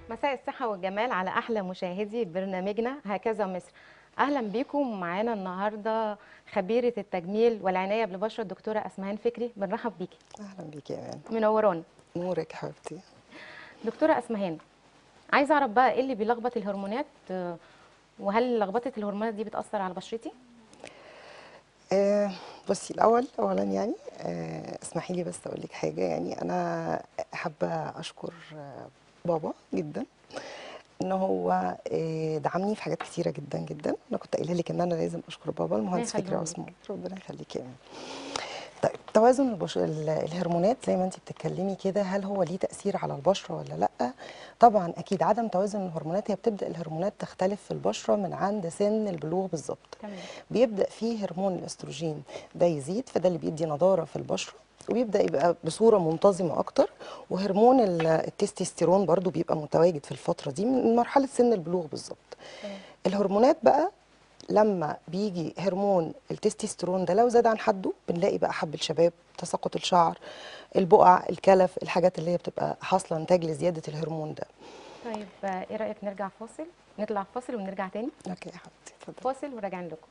مساء الصحة والجمال على أحلى مشاهدي برنامجنا هكذا مصر أهلا بيكم معانا النهاردة خبيرة التجميل والعناية بالبشرة الدكتورة أسمهان فكري بنرحب بيكي اهلا بيك يا امان منورانا نورك يا حبيبتي دكتورة أسمهان عايزة أعرف بقى إيه اللي بيلخبط الهرمونات آه، وهل لخبطة الهرمونات دي بتأثر على بشرتي؟ آه بصي الاول اولا يعني آه اسمحي لي بس اقول لك حاجه يعني انا حابه اشكر آه بابا جدا ان هو آه دعمني في حاجات كتيره جدا جدا انا كنت قايله لك ان انا لازم اشكر بابا المهندس فكري يخليهولك. عثمان ربنا يخليك يا أمان. طيب توازن البش... ال- الهرمونات زي ما انت بتتكلمي كده هل هو ليه تاثير على البشره ولا لا طبعا اكيد عدم توازن الهرمونات هي بتبدا الهرمونات تختلف في البشره من عند سن البلوغ بالظبط تمام بيبدا فيه هرمون الاستروجين ده يزيد فده اللي بيدي نضاره في البشره وبيبدا يبقى بصوره منتظمه اكتر وهرمون ال- التستوستيرون برضو بيبقى متواجد في الفتره دي من مرحله سن البلوغ بالظبط تمام. الهرمونات بقى لما بيجي هرمون التستوستيرون ده لو زاد عن حده بنلاقي بقى حب الشباب تساقط الشعر البقع الكلف الحاجات اللي هي بتبقى حاصله نتاج لزياده الهرمون ده طيب آه، إيه رأيك نرجع فاصل؟ نطلع فاصل ونرجع تاني اوكي يا حبيبتي اتفضلي فاصل وراجعين لكم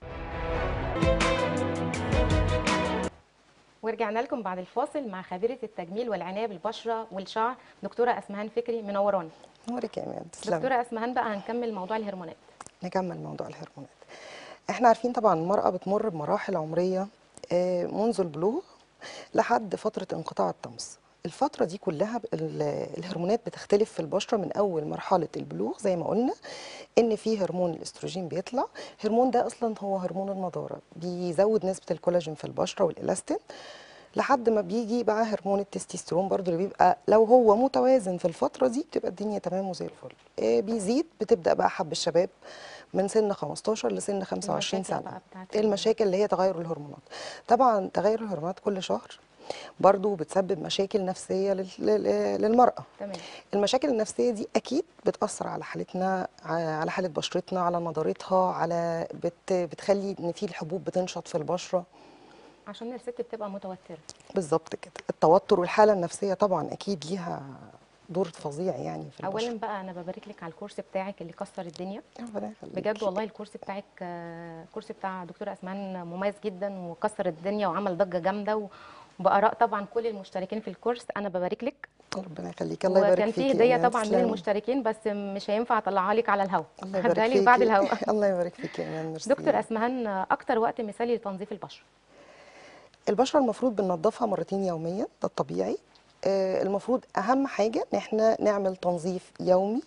ورجعنا لكم بعد الفاصل مع خبيرة التجميل والعناية بالبشرة والشعر دكتورة أسمهان فكري منورانا نورك يا امان تسلمي دكتورة أسمهان بقى هنكمل موضوع الهرمونات نكمل موضوع الهرمونات احنا عارفين طبعا المرأة بتمر بمراحل عمرية آه، منذ البلوغ لحد فترة انقطاع الطمس الفترة دي كلها ب- ال- الهرمونات بتختلف في البشرة من أول مرحلة البلوغ زي ما قلنا إن في هرمون الاستروجين بيطلع هرمون ده أصلا هو هرمون النضارة بيزود نسبة الكولاجين في البشرة والإلاستين لحد ما بيجي بقى هرمون التستوستيرون برضو اللي بيبقى لو هو متوازن في الفترة دي بتبقى الدنيا تمام وزي الفل آه، بيزيد بتبدأ بقى حب الشباب من سن 15 لسن 25 المشاكل سنة بقى بتاعت المشاكل اللي هي تغير الهرمونات طبعا تغير الهرمونات كل شهر برضو بتسبب مشاكل نفسية لل- لل- للمرأة تمام المشاكل النفسية دي أكيد بتأثر على حالتنا ع- على حالة بشرتنا على نضارتها على بت بتخلي إن في الحبوب بتنشط في البشرة عشان الست بتبقى متوترة بالظبط كده التوتر والحالة النفسية طبعا أكيد ليها دور فظيع يعني في البشرة أولا بقى أنا ببارك لك على الكورس بتاعك اللي كسر الدنيا ربنا يخليك. بجد والله الكورس بتاعك آه، الكورس بتاع دكتورة أسمهان مميز جدا وكسر الدنيا وعمل ضجة جامدة و- وبآراء طبعا كل المشتركين في الكورس أنا ببارك لك ربنا يخليك الله يبارك وكان فيك في يا هدية إيمان، طبعا تسلمي. للمشتركين بس مش هينفع أطلعها لك على الهواء الله يبارك هديها لك فيك بعد الهواء الله يبارك فيك يا ايمان ميرسي دكتور أسمهان آه، أكتر وقت مثالي لتنظيف البشرة البشره المفروض بننضفها مرتين يوميا ده الطبيعي آه، المفروض اهم حاجه ان احنا نعمل تنظيف يومي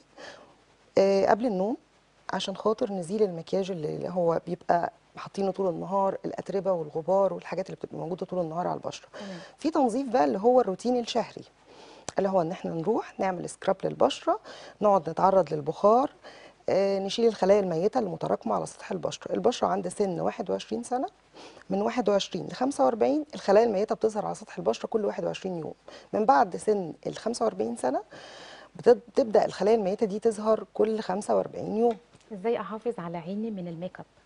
آه، قبل النوم عشان خاطر نزيل المكياج اللي هو بيبقى حاطينه طول النهار الاتربه والغبار والحاجات اللي بتبقى موجوده طول النهار على البشره تمام. في تنظيف بقى اللي هو الروتين الشهري اللي هو ان احنا نروح نعمل سكراب للبشره نقعد نتعرض للبخار آه، نشيل الخلايا الميته اللي متراكمه على سطح البشره البشره عند سن 21 سنه من 21 ل 45 الخلايا الميته بتظهر على سطح البشره كل 21 يوم من بعد سن ال 45 سنه بتب- بتبدا الخلايا الميته دي تظهر كل 45 يوم إزاي أحافظ على عيني من الميك اب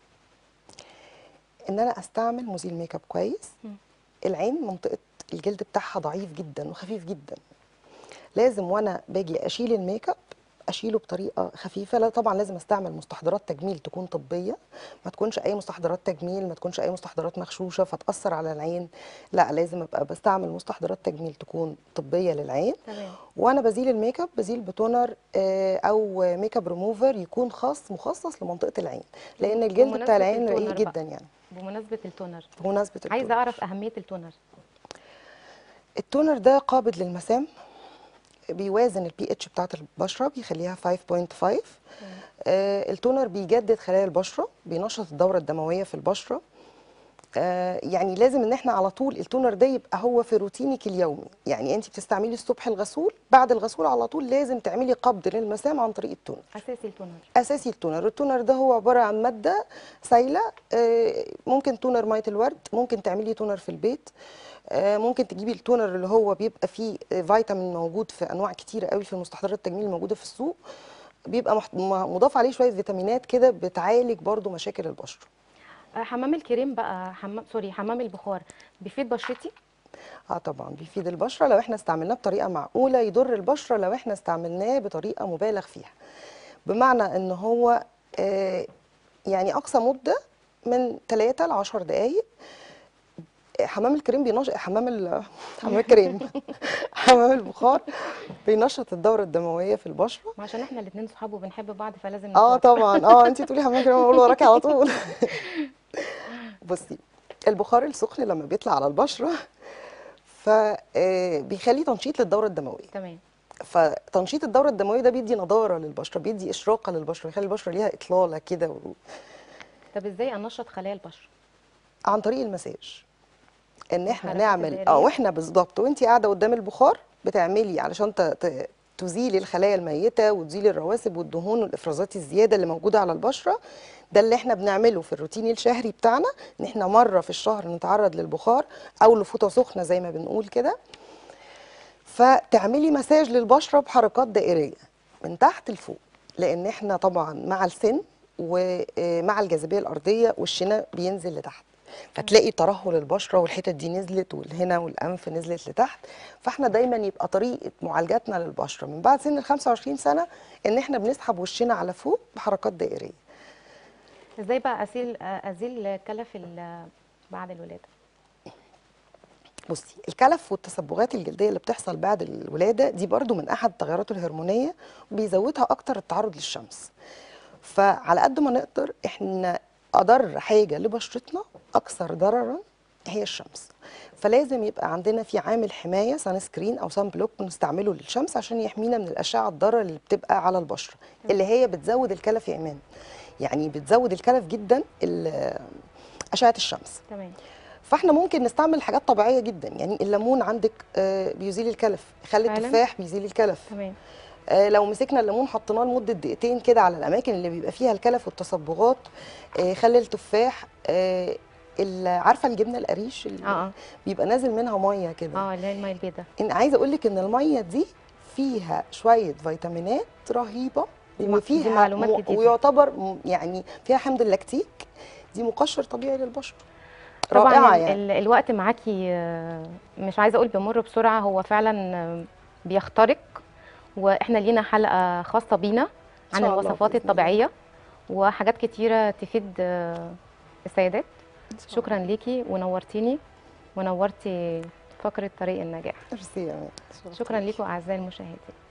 ان انا استعمل مزيل ميك اب كويس مم. العين منطقه الجلد بتاعها ضعيف جدا وخفيف جدا لازم وانا باجي اشيل الميك اب اشيله بطريقه خفيفه لا طبعا لازم استعمل مستحضرات تجميل تكون طبيه ما تكونش اي مستحضرات تجميل ما تكونش اي مستحضرات مغشوشه فتاثر على العين لا لازم ابقى بستعمل مستحضرات تجميل تكون طبيه للعين تمام وانا بزيل الميك اب بزيل بتونر آه، او ميك اب ريموفر يكون خاص مخصص لمنطقه العين لان الجلد بمناسبة بتاع العين رقيق التونر بقى. جدا يعني بمناسبة التونر بمناسبه عايزة التونر. أعرف أهمية التونر التونر ده قابض للمسام بيوازن البي اتش بتاعت البشره بيخليها 5.5 آه التونر بيجدد خلايا البشره بينشط الدوره الدمويه في البشره آه يعني لازم ان احنا على طول التونر ده يبقى هو في روتينك اليومي يعني انت بتستعملي الصبح الغسول بعد الغسول على طول لازم تعملي قبض للمسام عن طريق التونر أساسي التونر اساسي التونر التونر ده هو عباره عن ماده سايله آه، ممكن تونر ميه الورد ممكن تعملي تونر في البيت آه، ممكن تجيبي التونر اللي هو بيبقى فيه آه، فيتامين موجود في انواع كتيره قوي في المستحضرات التجميل الموجوده في السوق بيبقى محت- م- مضاف عليه شويه فيتامينات كده بتعالج برضو مشاكل البشره آه، حمام الكريم بقى حمام سوري حمام البخار بيفيد بشرتي اه طبعا بيفيد البشره لو احنا استعملناه بطريقه معقوله يضر البشره لو احنا استعملناه بطريقه مبالغ فيها بمعنى ان هو آه يعني اقصى مده من 3 ل 10 دقائق حمام الكريم بينشط حمام ال... حمام الكريم حمام البخار بينشط الدوره الدمويه في البشره عشان احنا الاثنين صحاب وبنحب بعض فلازم اه نتواصل. طبعا اه انت تقولي حمام كريم اقول وراكي على طول بصي البخار السخن لما بيطلع على البشره فبيخلي تنشيط للدوره الدمويه تمام فتنشيط الدوره الدمويه ده بيدي نضاره للبشره بيدي اشراقه للبشره يخلي البشره ليها اطلاله كده و... طب ازاي انشط خلايا البشره عن طريق المساج ان احنا الحركات نعمل الدائرية؟ اه واحنا بالظبط وانت قاعده قدام البخار بتعملي علشان ت... ت... تزيلي الخلايا الميته وتزيلي الرواسب والدهون والافرازات الزياده اللي موجوده على البشره ده اللي احنا بنعمله في الروتين الشهري بتاعنا ان احنا مره في الشهر نتعرض للبخار او لفوطه سخنه زي ما بنقول كده فتعملي مساج للبشره بحركات دائريه من تحت لفوق لان احنا طبعا مع السن ومع الجاذبيه الارضيه وشنا بينزل لتحت فتلاقي ترهل البشره والحتت دي نزلت والهنا والانف نزلت لتحت فاحنا دايما يبقى طريقه معالجاتنا للبشره من بعد سن ال 25 سنه ان احنا بنسحب وشنا على فوق بحركات دائريه ازاي بقى ازيل ازيل كلف ال- بعد الولاده بصي الكلف والتصبغات الجلديه اللي بتحصل بعد الولاده دي برضو من احد التغيرات الهرمونيه وبيزودها اكتر التعرض للشمس فعلى قد ما نقدر احنا اضر حاجه لبشرتنا اكثر ضررا هي الشمس فلازم يبقى عندنا في عامل حمايه سان سكرين او سان بلوك بنستعمله للشمس عشان يحمينا من الاشعه الضاره اللي بتبقى على البشره اللي هي بتزود الكلف يا ايمان يعني بتزود الكلف جدا ال- اشعه الشمس تمام فاحنا ممكن نستعمل حاجات طبيعيه جدا يعني الليمون عندك آه، بيزيل الكلف خل فعلاً؟ التفاح بيزيل الكلف تمام آه، لو مسكنا الليمون حطيناه لمده دقيقتين كده على الاماكن اللي بيبقى فيها الكلف والتصبغات آه، خل التفاح آه، ال- عارفه الجبنه القريش اللي اه اه بيبقى نازل منها ميه كده اه اللي هي الميه البيضاء ان عايزه اقول لك ان الميه دي فيها شويه فيتامينات رهيبه دي مع- وفيها دي معلومات م- جديدة. ويعتبر م- يعني فيها حمض اللاكتيك دي مقشر طبيعي للبشره طبعا رائعه ال- يعني ال- الوقت معاكي آه، مش عايزه اقول بيمر بسرعه هو فعلا آه، بيخترق واحنا لينا حلقه خاصه بينا عن شاء الله الوصفات بإذن الله. الطبيعيه وحاجات كتيره تفيد آه، السيدات إن شاء شكرا ليكي ونورتيني ونورتي فقره طريق النجاح ميرسي يا مان. شكرا لكم اعزائي المشاهدين